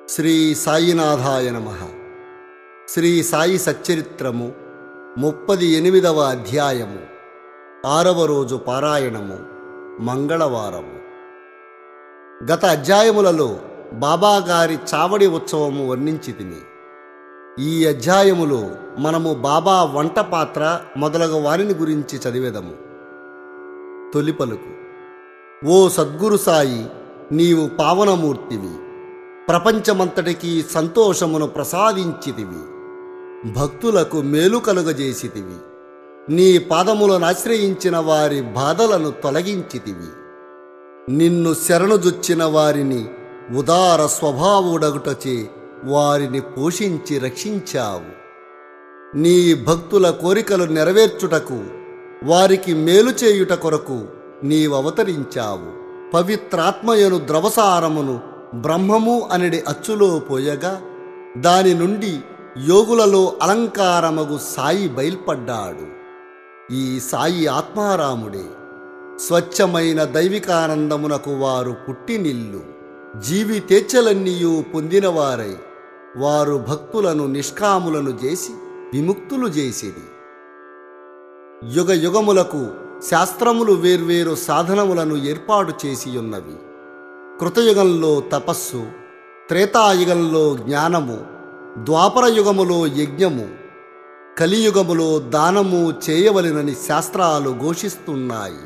శ్రీ సాయినాథాయ నమ శ్రీ సాయి సచ్చరిత్రము ముప్పది ఎనిమిదవ అధ్యాయము ఆరవ రోజు పారాయణము మంగళవారము గత అధ్యాయములలో బాబాగారి చావడి ఉత్సవము వర్ణించి తిని ఈ అధ్యాయములో మనము బాబా వంట పాత్ర మొదలగు వారిని గురించి చదివేదము తొలి పలుకు ఓ సద్గురు సాయి నీవు పావనమూర్తివి ప్రపంచమంతటికి సంతోషమును ప్రసాదించితివి భక్తులకు మేలు కలుగజేసితివి నీ పాదములను ఆశ్రయించిన వారి బాధలను తొలగించితివి నిన్ను శరణుజొచ్చిన వారిని ఉదార స్వభావుడగుటచే వారిని పోషించి రక్షించావు నీ భక్తుల కోరికలు నెరవేర్చుటకు వారికి మేలు చేయుట కొరకు నీవవతరించావు పవిత్రాత్మయను ద్రవసారమును బ్రహ్మము అనడి అచ్చులో పోయగా దాని నుండి యోగులలో అలంకారమగు సాయి బయల్పడ్డాడు ఈ సాయి ఆత్మారాముడే స్వచ్ఛమైన దైవికానందమునకు వారు పుట్టినిల్లు జీవితేచ్ఛలన్నీయూ పొందినవారై వారు భక్తులను నిష్కాములను చేసి విముక్తులు చేసిరి యుగ యుగములకు శాస్త్రములు వేర్వేరు సాధనములను ఏర్పాటు చేసి ఉన్నవి కృతయుగంలో తపస్సు త్రేతాయుగంలో జ్ఞానము ద్వాపర యుగములో యజ్ఞము కలియుగములో దానము చేయవలెనని శాస్త్రాలు ఘోషిస్తున్నాయి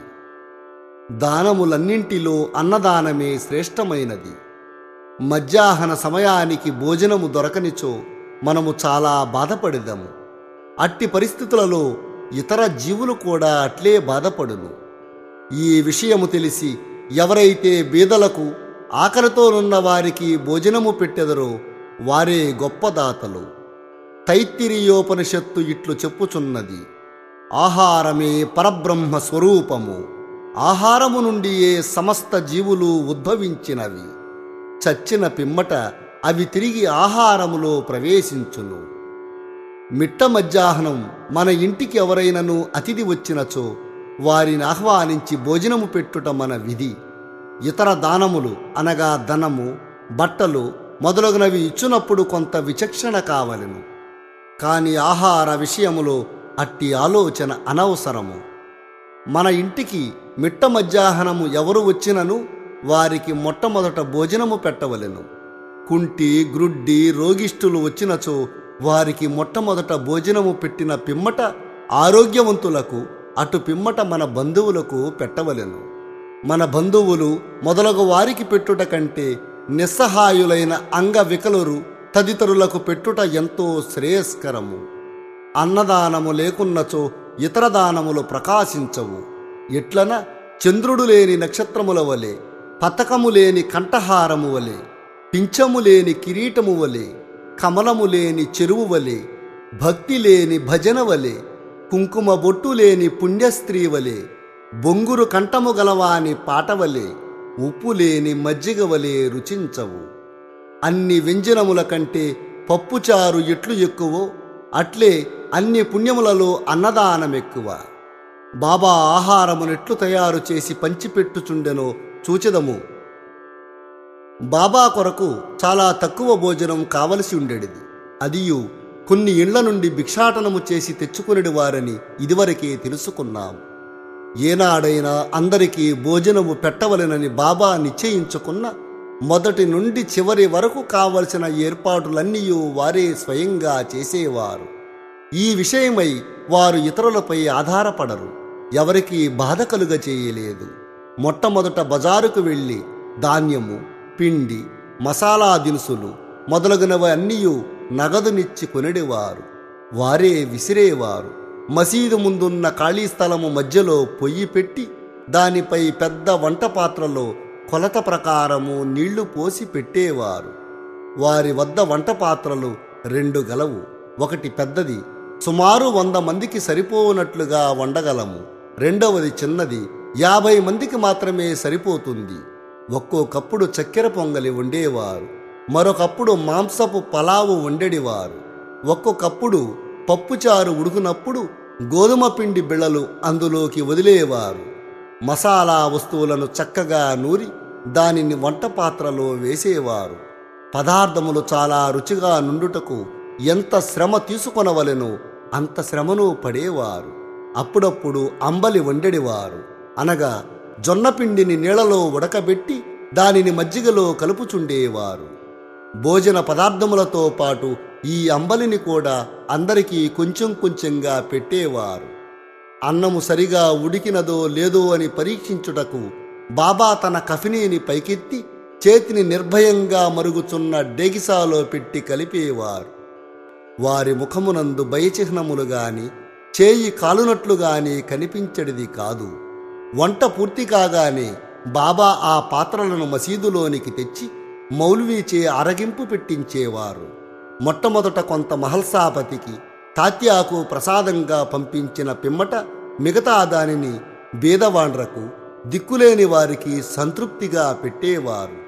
దానములన్నింటిలో అన్నదానమే శ్రేష్టమైనది మధ్యాహ్న సమయానికి భోజనము దొరకనిచో మనము చాలా బాధపడదాము అట్టి పరిస్థితులలో ఇతర జీవులు కూడా అట్లే బాధపడును ఈ విషయము తెలిసి ఎవరైతే బీదలకు ఆకలితోనున్న వారికి భోజనము పెట్టెదరో వారే గొప్ప దాతలు తైత్తిరీయోపనిషత్తు ఇట్లు చెప్పుచున్నది ఆహారమే పరబ్రహ్మ స్వరూపము ఆహారము నుండియే సమస్త జీవులు ఉద్భవించినవి చచ్చిన పిమ్మట అవి తిరిగి ఆహారములో ప్రవేశించును మిట్ట మధ్యాహ్నం మన ఇంటికి ఎవరైనను అతిథి వచ్చినచో వారిని ఆహ్వానించి భోజనము పెట్టుట మన విధి ఇతర దానములు అనగా ధనము బట్టలు మొదలగునవి ఇచ్చునప్పుడు కొంత విచక్షణ కావలెను కాని ఆహార విషయములో అట్టి ఆలోచన అనవసరము మన ఇంటికి మిట్ట మధ్యాహ్నము ఎవరు వచ్చినను వారికి మొట్టమొదట భోజనము పెట్టవలెను కుంటి గ్రుడ్డి రోగిష్ఠులు వచ్చినచో వారికి మొట్టమొదట భోజనము పెట్టిన పిమ్మట ఆరోగ్యవంతులకు అటు పిమ్మట మన బంధువులకు పెట్టవలెను మన బంధువులు మొదలగు వారికి పెట్టుట కంటే నిస్సహాయులైన అంగవికలురు తదితరులకు పెట్టుట ఎంతో శ్రేయస్కరము అన్నదానము లేకున్నచో ఇతర దానములు ప్రకాశించవు ఎట్లన చంద్రుడు లేని నక్షత్రముల వలె పతకము లేని కంఠహారము వలె పింఛము లేని కిరీటము వలె కమలము లేని చెరువు వలె భక్తి లేని భజన వలె కుంకుమ బొట్టు లేని పుణ్యస్త్రీ వలె బొంగురు కంఠము గలవాని పాట వలె ఉప్పు లేని మజ్జిగ వలె రుచించవు అన్ని వ్యంజనముల కంటే పప్పుచారు ఎట్లు ఎక్కువో అట్లే అన్ని పుణ్యములలో అన్నదానం ఎక్కువ బాబా ఆహారమునెట్లు తయారు చేసి పంచిపెట్టుచుండెనో చూచెదము బాబా కొరకు చాలా తక్కువ భోజనం కావలసి ఉండేది అదియు కొన్ని ఇండ్ల నుండి భిక్షాటనము చేసి తెచ్చుకునేది వారని ఇదివరకే తెలుసుకున్నాం ఏనాడైనా అందరికీ భోజనము పెట్టవలెనని బాబా నిశ్చయించుకున్న మొదటి నుండి చివరి వరకు కావలసిన ఏర్పాటులన్నీ వారే స్వయంగా చేసేవారు ఈ విషయమై వారు ఇతరులపై ఆధారపడరు ఎవరికీ బాధ కలుగ చేయలేదు మొట్టమొదట బజారుకు వెళ్ళి ధాన్యము పిండి మసాలా దినుసులు మొదలగునవి అన్నీ నగదునిచ్చి కొనిడేవారు వారే విసిరేవారు మసీదు ముందున్న ఖాళీ స్థలము మధ్యలో పొయ్యి పెట్టి దానిపై పెద్ద వంట పాత్రలో కొలత ప్రకారము నీళ్లు పోసి పెట్టేవారు వారి వద్ద వంట పాత్రలు రెండు గలవు ఒకటి పెద్దది సుమారు వంద మందికి సరిపోనట్లుగా వండగలము రెండవది చిన్నది యాభై మందికి మాత్రమే సరిపోతుంది ఒక్కొక్కప్పుడు చక్కెర పొంగలి వండేవారు మరొకప్పుడు మాంసపు పలావు వండెడివారు ఒక్కొక్కప్పుడు పప్పుచారు ఉడుకునప్పుడు గోధుమ పిండి బిళ్ళలు అందులోకి వదిలేవారు మసాలా వస్తువులను చక్కగా నూరి దానిని వంట పాత్రలో వేసేవారు పదార్థములు చాలా రుచిగా నుండుటకు ఎంత శ్రమ తీసుకొనవలెనో అంత శ్రమను పడేవారు అప్పుడప్పుడు అంబలి వండెడివారు అనగా జొన్నపిండిని నీళ్లలో ఉడకబెట్టి దానిని మజ్జిగలో కలుపుచుండేవారు భోజన పదార్థములతో పాటు ఈ అంబలిని కూడా అందరికీ కొంచెం కొంచెంగా పెట్టేవారు అన్నము సరిగా ఉడికినదో లేదో అని పరీక్షించుటకు బాబా తన కఫినీని పైకెత్తి చేతిని నిర్భయంగా మరుగుచున్న డేగిసాలో పెట్టి కలిపేవారు వారి ముఖమునందు భయచిహ్నములు గాని చేయి కాలునట్లు గాని కనిపించడిది కాదు వంట పూర్తి కాగానే బాబా ఆ పాత్రలను మసీదులోనికి తెచ్చి మౌల్వీచే అరగింపు పెట్టించేవారు మొట్టమొదట కొంత మహల్సాపతికి తాత్యాకు ప్రసాదంగా పంపించిన పిమ్మట మిగతా దానిని బీదవాండ్రకు దిక్కులేని వారికి సంతృప్తిగా పెట్టేవారు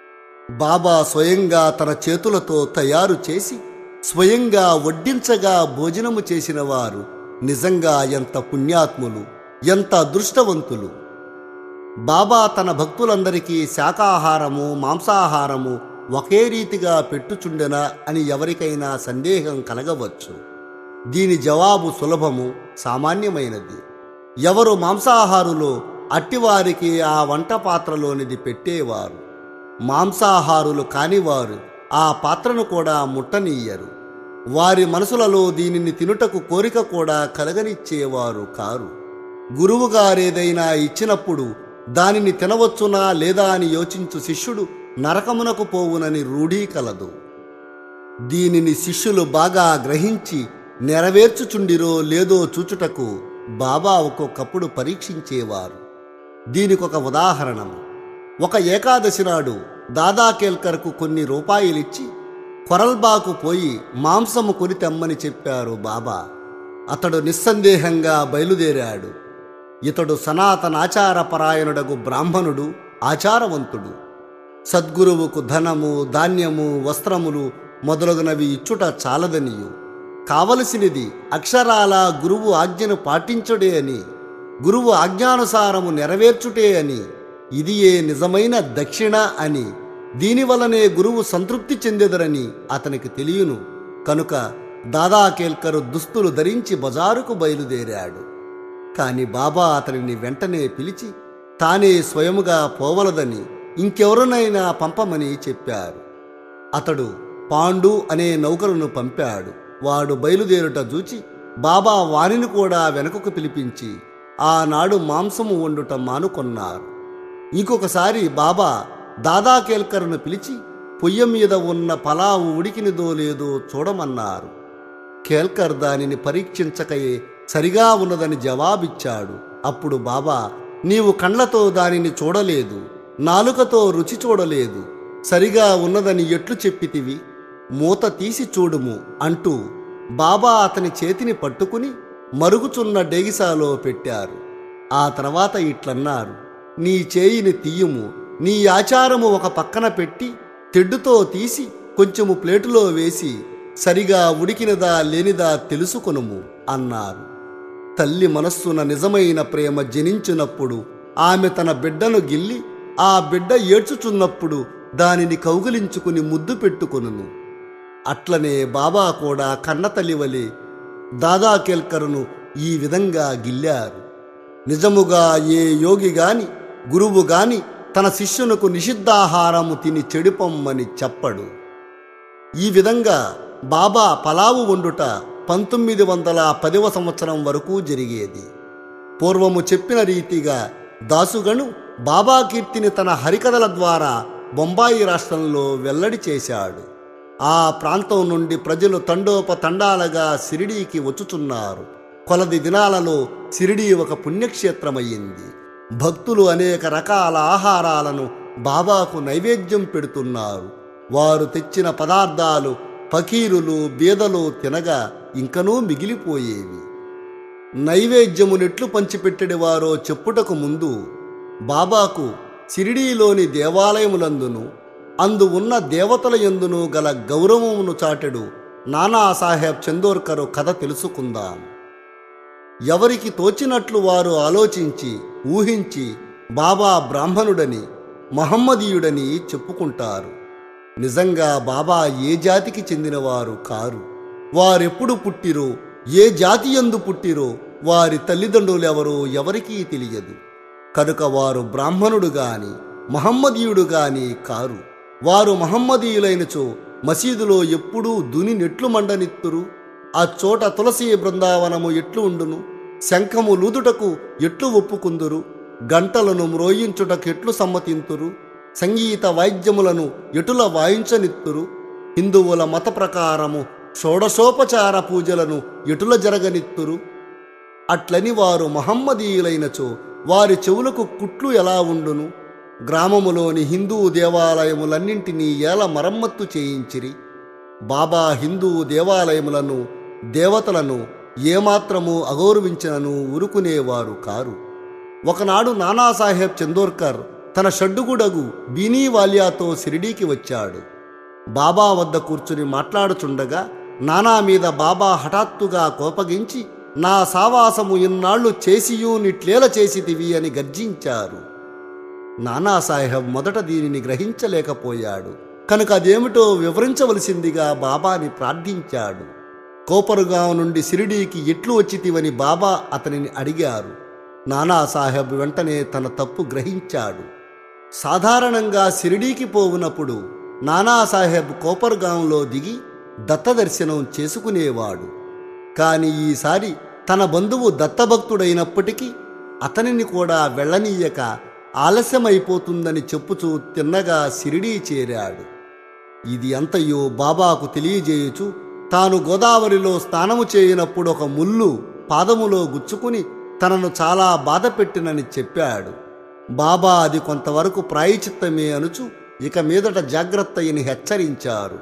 బాబా స్వయంగా తన చేతులతో తయారు చేసి స్వయంగా వడ్డించగా భోజనము చేసిన వారు నిజంగా ఎంత పుణ్యాత్ములు ఎంత అదృష్టవంతులు బాబా తన భక్తులందరికీ శాకాహారము మాంసాహారము ఒకే రీతిగా పెట్టుచుండెనా అని ఎవరికైనా సందేహం కలగవచ్చు దీని జవాబు సులభము సామాన్యమైనది ఎవరు మాంసాహారులో అట్టివారికి ఆ వంట పాత్రలోనిది పెట్టేవారు మాంసాహారులు కానివారు ఆ పాత్రను కూడా ముట్టనీయరు వారి మనసులలో దీనిని తినుటకు కోరిక కూడా కలగనిచ్చేవారు కారు గురువుగారేదైనా ఇచ్చినప్పుడు దానిని తినవచ్చునా లేదా అని యోచించు శిష్యుడు నరకమునకు పోవునని రూఢీ కలదు దీనిని శిష్యులు బాగా గ్రహించి నెరవేర్చుచుండిరో లేదో చూచుటకు బాబా ఒక్కొక్కప్పుడు పరీక్షించేవారు దీనికొక ఉదాహరణము ఒక ఏకాదశి నాడు దాదా కేల్కర్కు కొన్ని రూపాయలిచ్చి కొరల్బాకు పోయి మాంసము కొని తెమ్మని చెప్పారు బాబా అతడు నిస్సందేహంగా బయలుదేరాడు ఇతడు సనాతనాచార పరాయణుడగు బ్రాహ్మణుడు ఆచారవంతుడు సద్గురువుకు ధనము ధాన్యము వస్త్రములు మొదలగునవి ఇచ్చుట చాలదనియు కావలసినది అక్షరాల గురువు ఆజ్ఞను పాటించుడే అని గురువు ఆజ్ఞానుసారము నెరవేర్చుటే అని ఇది ఏ నిజమైన దక్షిణ అని దీనివలనే గురువు సంతృప్తి చెందెదరని అతనికి తెలియను కనుక దాదా కేల్కరు దుస్తులు ధరించి బజారుకు బయలుదేరాడు కాని బాబా అతనిని వెంటనే పిలిచి తానే స్వయముగా పోవలదని ఇంకెవరినైనా పంపమని చెప్పారు అతడు పాండు అనే నౌకరును పంపాడు వాడు బయలుదేరుట చూచి బాబా వారిని కూడా వెనుకకు పిలిపించి ఆనాడు మాంసము వండుట మానుకొన్నారు ఇంకొకసారి బాబా దాదా కేల్కర్ను పిలిచి పొయ్య మీద ఉన్న పలావు ఉడికినదో లేదో చూడమన్నారు కేల్కర్ దానిని పరీక్షించకయే సరిగా ఉన్నదని జవాబిచ్చాడు అప్పుడు బాబా నీవు కండ్లతో దానిని చూడలేదు నాలుకతో రుచి చూడలేదు సరిగా ఉన్నదని ఎట్లు చెప్పితివి మూత తీసి చూడుము అంటూ బాబా అతని చేతిని పట్టుకుని మరుగుచున్న డేగిసాలో పెట్టారు ఆ తర్వాత ఇట్లన్నారు నీ చేయిని తీయుము నీ ఆచారము ఒక పక్కన పెట్టి తెడ్డుతో తీసి కొంచెము ప్లేటులో వేసి సరిగా ఉడికినదా లేనిదా తెలుసుకొనుము అన్నారు తల్లి మనస్సున నిజమైన ప్రేమ జనించినప్పుడు ఆమె తన బిడ్డను గిల్లి ఆ బిడ్డ ఏడ్చుచున్నప్పుడు దానిని కౌగిలించుకుని ముద్దు పెట్టుకొనును అట్లనే బాబా కూడా కన్నతల్లి వలె దాదా కేల్కరును ఈ విధంగా గిల్లారు నిజముగా ఏ యోగి గాని గురువు గాని తన శిష్యునకు నిషిద్ధాహారము తిని చెడిపొమ్మని చెప్పడు ఈ విధంగా బాబా పలావు వండుట పంతొమ్మిది వందల పదవ సంవత్సరం వరకు జరిగేది పూర్వము చెప్పిన రీతిగా దాసుగను బాబా కీర్తిని తన హరికథల ద్వారా బొంబాయి రాష్ట్రంలో వెల్లడి చేశాడు ఆ ప్రాంతం నుండి ప్రజలు తండోపతండాలుగా సిరిడీకి వచ్చుచున్నారు కొలది దినాలలో సిరిడీ ఒక పుణ్యక్షేత్రమయ్యింది భక్తులు అనేక రకాల ఆహారాలను బాబాకు నైవేద్యం పెడుతున్నారు వారు తెచ్చిన పదార్థాలు ఫకీరులు బీదలు తినగా ఇంకనూ మిగిలిపోయేవి నైవేద్యమునెట్లు పంచిపెట్టెడివారో చెప్పుటకు ముందు బాబాకు సిరిడీలోని దేవాలయములందును అందు ఉన్న దేవతల యందును గల గౌరవమును చాటెడు నానాసాహెబ్ చందోర్కరు కథ తెలుసుకుందాం ఎవరికి తోచినట్లు వారు ఆలోచించి ఊహించి బాబా బ్రాహ్మణుడని మహమ్మదీయుడని చెప్పుకుంటారు నిజంగా బాబా ఏ జాతికి చెందినవారు కారు వారెప్పుడు పుట్టిరో ఏ జాతి యందు పుట్టిరో వారి తల్లిదండ్రులెవరో ఎవరికీ తెలియదు కనుక వారు బ్రాహ్మణుడు గాని మహమ్మదీయుడు గాని కారు వారు మహమ్మదీయులైనచో మసీదులో ఎప్పుడూ దుని నెట్లు మండనిత్తురు ఆ చోట తులసి బృందావనము ఎట్లు ఉండును శంఖము లూదుటకు ఎట్లు ఒప్పుకుందురు గంటలను మ్రోయించుటకు ఎట్లు సమ్మతింతురు సంగీత వాయిద్యములను ఎటుల వాయించనిత్తురు హిందువుల మత ప్రకారము షోడశోపచార పూజలను ఎటుల జరగనిత్తురు అట్లని వారు మహమ్మదీయులైనచో వారి చెవులకు కుట్లు ఎలా ఉండును గ్రామములోని హిందూ దేవాలయములన్నింటినీ ఏల మరమ్మత్తు చేయించిరి బాబా హిందూ దేవాలయములను దేవతలను ఏమాత్రము అగౌరవించినను ఉరుకునేవారు కారు ఒకనాడు నానాసాహెబ్ చందోర్కర్ తన షడ్డుగుడగు బీనీవాలియాతో షిరిడీకి వచ్చాడు బాబా వద్ద కూర్చుని మాట్లాడుచుండగా నానా మీద బాబా హఠాత్తుగా కోపగించి నా సావాసము ఇన్నాళ్లు చేసియూ నిట్లేల చేసితివి అని గర్జించారు నానాసాహెబ్ మొదట దీనిని గ్రహించలేకపోయాడు కనుక అదేమిటో వివరించవలసిందిగా బాబాని ప్రార్థించాడు కోపరుగాం నుండి సిరిడీకి ఎట్లు వచ్చితివని బాబా అతనిని అడిగారు నానాసాహెబ్ వెంటనే తన తప్పు గ్రహించాడు సాధారణంగా సిరిడీకి పోవునప్పుడు నానాసాహెబ్ కోపర్గాంలో దిగి దత్తదర్శనం చేసుకునేవాడు కాని ఈసారి తన బంధువు దత్తభక్తుడైనప్పటికీ అతనిని కూడా వెళ్ళనీయక ఆలస్యమైపోతుందని చెప్పుచూ తిన్నగా సిరిడీ చేరాడు ఇది అంతయో బాబాకు తెలియజేయుచు తాను గోదావరిలో స్నానము చేయనప్పుడు ఒక ముల్లు పాదములో గుచ్చుకుని తనను చాలా బాధ పెట్టినని చెప్పాడు బాబా అది కొంతవరకు ప్రాయచిత్తమే అనుచు ఇక మీదట జాగ్రత్త అని హెచ్చరించారు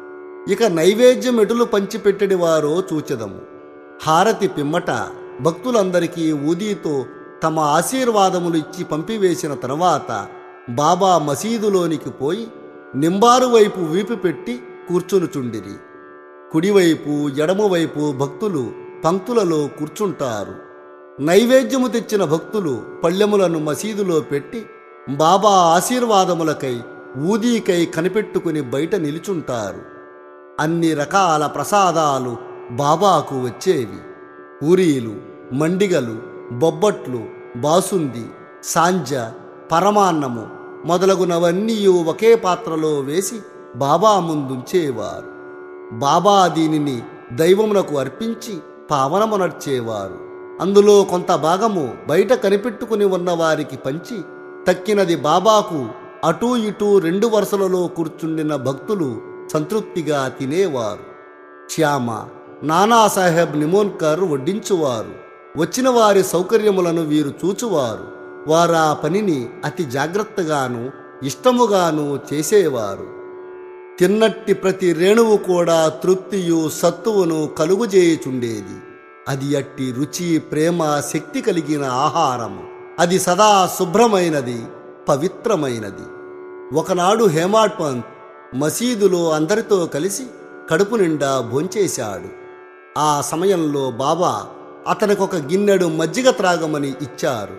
ఇక నైవేద్యం ఎటులు పంచిపెట్టడి వారో చూచెదము హారతి పిమ్మట భక్తులందరికీ ఊదీతో తమ ఆశీర్వాదములు ఇచ్చి పంపివేసిన తర్వాత బాబా మసీదులోనికి పోయి నింబారు వైపు వీపు పెట్టి కూర్చునుచుండిరి కుడివైపు ఎడమవైపు భక్తులు పంక్తులలో కూర్చుంటారు నైవేద్యము తెచ్చిన భక్తులు పళ్ళెములను మసీదులో పెట్టి బాబా ఆశీర్వాదములకై ఊదీకై కనిపెట్టుకుని బయట నిలుచుంటారు అన్ని రకాల ప్రసాదాలు బాబాకు వచ్చేవి పూరీలు మండిగలు బొబ్బట్లు బాసుంది సాంజ పరమాన్నము మొదలగునవన్నీ ఒకే పాత్రలో వేసి బాబా ముందుంచేవారు బాబా దీనిని దైవమునకు అర్పించి పావనమునర్చేవారు అందులో కొంత భాగము బయట కనిపెట్టుకుని ఉన్న వారికి పంచి తక్కినది బాబాకు అటూ ఇటూ రెండు వరుసలలో కూర్చుండిన భక్తులు సంతృప్తిగా తినేవారు శ్యామ నానాసాహెబ్ నిమోన్కర్ వడ్డించువారు వచ్చిన వారి సౌకర్యములను వీరు చూచువారు వారా పనిని అతి జాగ్రత్తగాను ఇష్టముగాను చేసేవారు తిన్నట్టి ప్రతి రేణువు కూడా తృప్తియు సత్తువును కలుగుజేయుచుండేది అది అట్టి రుచి ప్రేమ శక్తి కలిగిన ఆహారము అది సదా శుభ్రమైనది పవిత్రమైనది ఒకనాడు హేమాడ్ పంత్ మసీదులో అందరితో కలిసి కడుపు నిండా భోంచేశాడు ఆ సమయంలో బాబా అతనికొక గిన్నెడు మజ్జిగ త్రాగమని ఇచ్చారు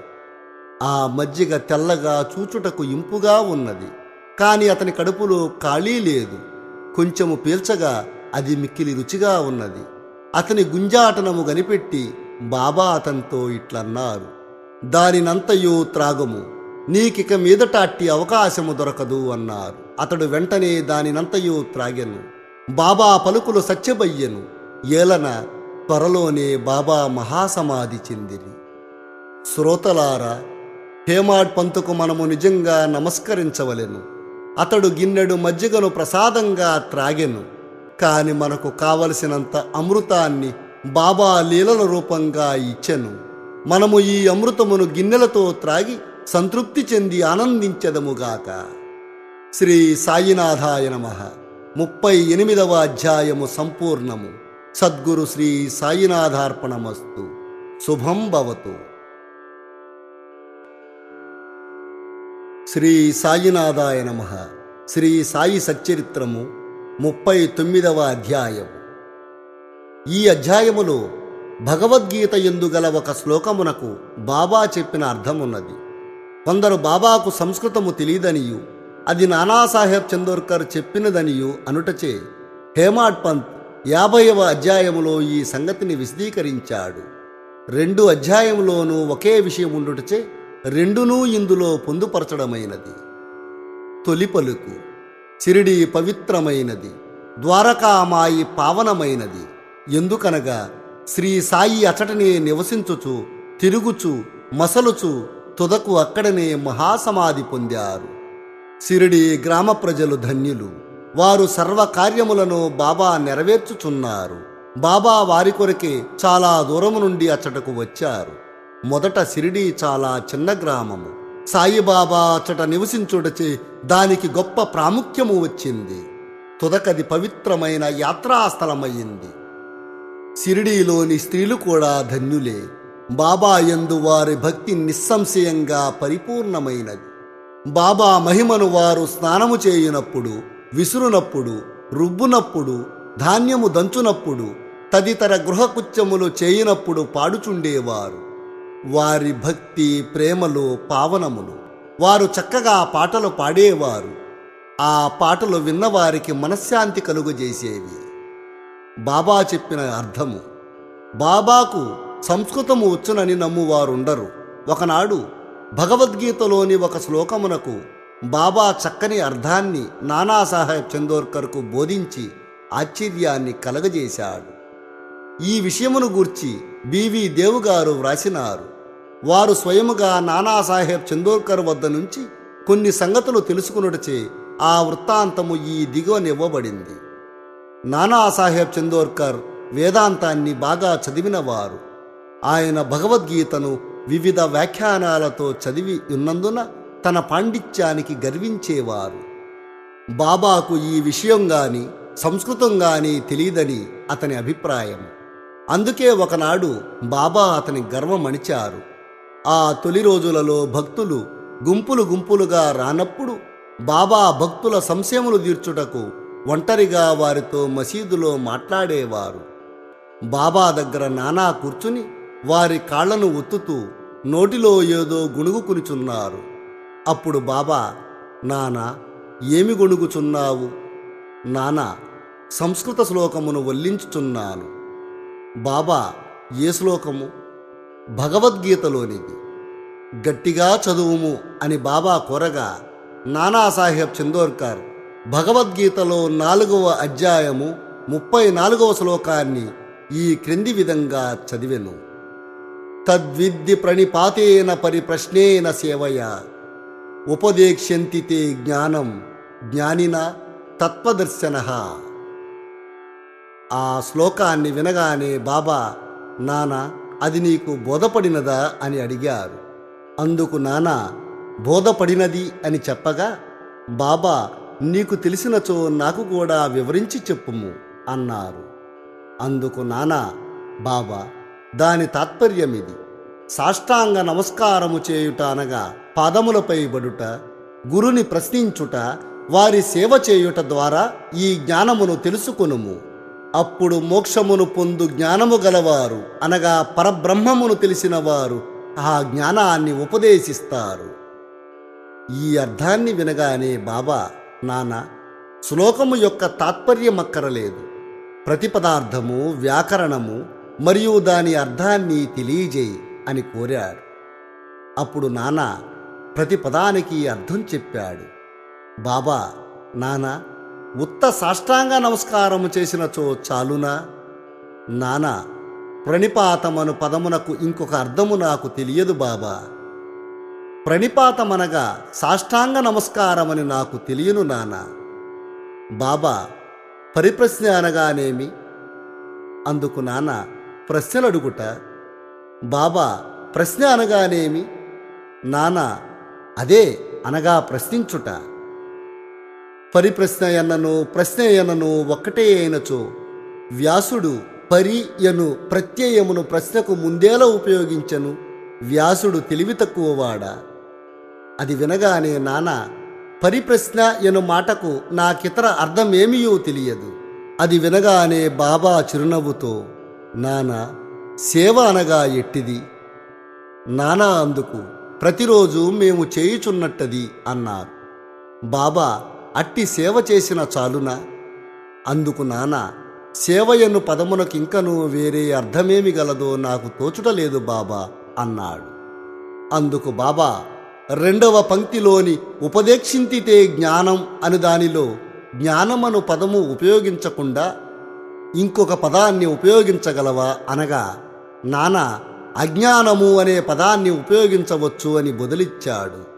ఆ మజ్జిగ తెల్లగా చూచుటకు ఇంపుగా ఉన్నది కాని అతని కడుపులో ఖాళీ లేదు కొంచెము పీల్చగా అది మిక్కిలి రుచిగా ఉన్నది అతని గుంజాటనము గనిపెట్టి బాబా అతనితో ఇట్లన్నారు దానినంతయు త్రాగము నీకిక మీదట అట్టి అవకాశము దొరకదు అన్నారు అతడు వెంటనే దానినంతయు త్రాగెను బాబా పలుకులు సత్యబయ్యెను ఏలన త్వరలోనే బాబా మహాసమాధి చెందిరి శ్రోతలారా హేమాడ్ పంతుకు మనము నిజంగా నమస్కరించవలెను అతడు గిన్నెడు మజ్జిగను ప్రసాదంగా త్రాగెను కాని మనకు కావలసినంత అమృతాన్ని బాబా లీలల రూపంగా ఇచ్చెను మనము ఈ అమృతమును గిన్నెలతో త్రాగి సంతృప్తి చెంది ఆనందించెదముగాక శ్రీ సాయినాథాయ నమ ముప్పై ఎనిమిదవ అధ్యాయము సంపూర్ణము సద్గురు శ్రీ సాయినాథార్పణమస్తు శుభం భవతు శ్రీ సాయినాథాయ నమ శ్రీ సాయి సచ్చరిత్రము ముప్పై తొమ్మిదవ అధ్యాయం ఈ అధ్యాయములో భగవద్గీత ఎందుగల ఒక శ్లోకమునకు బాబా చెప్పిన అర్థమున్నది కొందరు బాబాకు సంస్కృతము తెలియదనియు అది నానాసాహెబ్ చందోర్కర్ చెప్పినదనియు అనుటచే హేమాడ్ పంత్ యాభైవ అధ్యాయములో ఈ సంగతిని విశదీకరించాడు రెండు అధ్యాయంలోనూ ఒకే విషయం ఉండుటచే రెండునూ ఇందులో పొందుపరచడమైనది తొలి పలుకు చిరిడి పవిత్రమైనది ద్వారకామాయి పావనమైనది ఎందుకనగా శ్రీ సాయి అచటనే నివసించుచు తిరుగుచు మసలుచు తుదకు అక్కడనే మహాసమాధి పొందారు సిరిడి గ్రామ ప్రజలు ధన్యులు వారు సర్వ కార్యములను బాబా నెరవేర్చుచున్నారు బాబా వారి కొరకే చాలా దూరము నుండి అచ్చటకు వచ్చారు మొదట సిరిడి చాలా చిన్న గ్రామము సాయిబాబా అచ్చట నివసించుటచే దానికి గొప్ప ప్రాముఖ్యము వచ్చింది తుదకది పవిత్రమైన యాత్రాస్థలమయ్యింది సిరిడీలోని స్త్రీలు కూడా ధన్యులే బాబా యందు వారి భక్తి నిస్సంశయంగా పరిపూర్ణమైనది బాబా మహిమను వారు స్నానము చేయునప్పుడు విసురునప్పుడు రుబ్బునప్పుడు ధాన్యము దంచునప్పుడు తదితర గృహకృత్యములు చేయునప్పుడు పాడుచుండేవారు వారి భక్తి ప్రేమలు పావనములు వారు చక్కగా పాటలు పాడేవారు ఆ పాటలు విన్నవారికి మనశ్శాంతి కలుగజేసేవి బాబా చెప్పిన అర్థము బాబాకు సంస్కృతము వచ్చునని నమ్మువారుండరు ఒకనాడు భగవద్గీతలోని ఒక శ్లోకమునకు బాబా చక్కని అర్థాన్ని నానాసాహెబ్ చందోర్కర్కు బోధించి ఆశ్చర్యాన్ని కలగజేశాడు ఈ విషయమును గూర్చి బివి దేవుగారు వ్రాసినారు వారు స్వయముగా నానాసాహెబ్ చందోర్కర్ వద్ద నుంచి కొన్ని సంగతులు తెలుసుకున్నటచే ఆ వృత్తాంతము ఈ దిగువనివ్వబడింది నానాసాహెబ్ చందోర్కర్ వేదాంతాన్ని బాగా చదివినవారు ఆయన భగవద్గీతను వివిధ వ్యాఖ్యానాలతో చదివి ఉన్నందున తన పాండిత్యానికి గర్వించేవారు బాబాకు ఈ విషయం గాని సంస్కృతం గాని తెలియదని అతని అభిప్రాయం అందుకే ఒకనాడు బాబా అతని గర్వమణిచారు ఆ తొలి రోజులలో భక్తులు గుంపులు గుంపులుగా రానప్పుడు బాబా భక్తుల సంశయములు తీర్చుటకు ఒంటరిగా వారితో మసీదులో మాట్లాడేవారు బాబా దగ్గర నానా కూర్చుని వారి కాళ్లను ఒత్తుతూ నోటిలో ఏదో గుణుగుకునిచున్నారు అప్పుడు బాబా నానా ఏమి గొణుగుచున్నావు నానా సంస్కృత శ్లోకమును వల్లించుచున్నాను బాబా ఏ శ్లోకము భగవద్గీతలోనిది గట్టిగా చదువుము అని బాబా కోరగా నానాసాహెబ్ చందోర్కర్ భగవద్గీతలో నాలుగవ అధ్యాయము ముప్పై నాలుగవ శ్లోకాన్ని ఈ క్రింది విధంగా చదివెను తద్విద్ది ప్రణిపాతేన పరిప్రశ్నేన సేవయ ఉపదేక్ష్యంతి తే జ్ఞానం జ్ఞానిన తత్వదర్శన ఆ శ్లోకాన్ని వినగానే బాబా నానా అది నీకు బోధపడినదా అని అడిగారు అందుకు నానా బోధపడినది అని చెప్పగా బాబా నీకు తెలిసినచో నాకు కూడా వివరించి చెప్పుము అన్నారు అందుకు నానా బాబా దాని తాత్పర్యమిది సాష్టాంగ నమస్కారము చేయుట అనగా పాదములపై బడుట గురుని ప్రశ్నించుట వారి సేవ చేయుట ద్వారా ఈ జ్ఞానమును తెలుసుకొనుము అప్పుడు మోక్షమును పొందు జ్ఞానము గలవారు అనగా పరబ్రహ్మమును తెలిసిన వారు ఆ జ్ఞానాన్ని ఉపదేశిస్తారు ఈ అర్థాన్ని వినగానే బాబా నాన్న శ్లోకము యొక్క తాత్పర్యమక్కరలేదు ప్రతిపదార్థము వ్యాకరణము మరియు దాని అర్థాన్ని తెలియజేయి అని కోరాడు అప్పుడు నాన్న ప్రతి పదానికి అర్థం చెప్పాడు బాబా నానా ఉత్త సాష్టాంగ నమస్కారము చేసినచో చాలునా నానా ప్రణిపాతమను పదమునకు ఇంకొక అర్థము నాకు తెలియదు బాబా ప్రణిపాతమనగా సాష్టాంగ నమస్కారమని నాకు తెలియను నాన్న బాబా పరిప్రశ్న అనగానేమి అందుకు నాన్న ప్రశ్నలు అడుగుట బాబా ప్రశ్న అనగానేమి నాన్న అదే అనగా ప్రశ్నించుట పరిప్రశ్న ఎన్నను ప్రశ్న ఎన్నను ఒక్కటే అయినచో వ్యాసుడు పరి యను ప్రత్యయమును ప్రశ్నకు ముందేలా ఉపయోగించను వ్యాసుడు తెలివి తక్కువవాడా అది వినగానే నాన్న పరిప్రశ్న ఎను మాటకు నాకితర అర్థమేమియో తెలియదు అది వినగానే బాబా చిరునవ్వుతో నాన్న సేవ అనగా ఎట్టిది నానా అందుకు ప్రతిరోజు మేము చేయుచున్నట్టది అన్నారు బాబా అట్టి సేవ చేసిన చాలునా అందుకు నాన్న సేవయను పదమునకింకను వేరే అర్థమేమి గలదో నాకు తోచుటలేదు బాబా అన్నాడు అందుకు బాబా రెండవ పంక్తిలోని ఉపదేక్షింతితే జ్ఞానం అని దానిలో జ్ఞానమను పదము ఉపయోగించకుండా ఇంకొక పదాన్ని ఉపయోగించగలవా అనగా నాన్న అజ్ఞానము అనే పదాన్ని ఉపయోగించవచ్చు అని బదులిచ్చాడు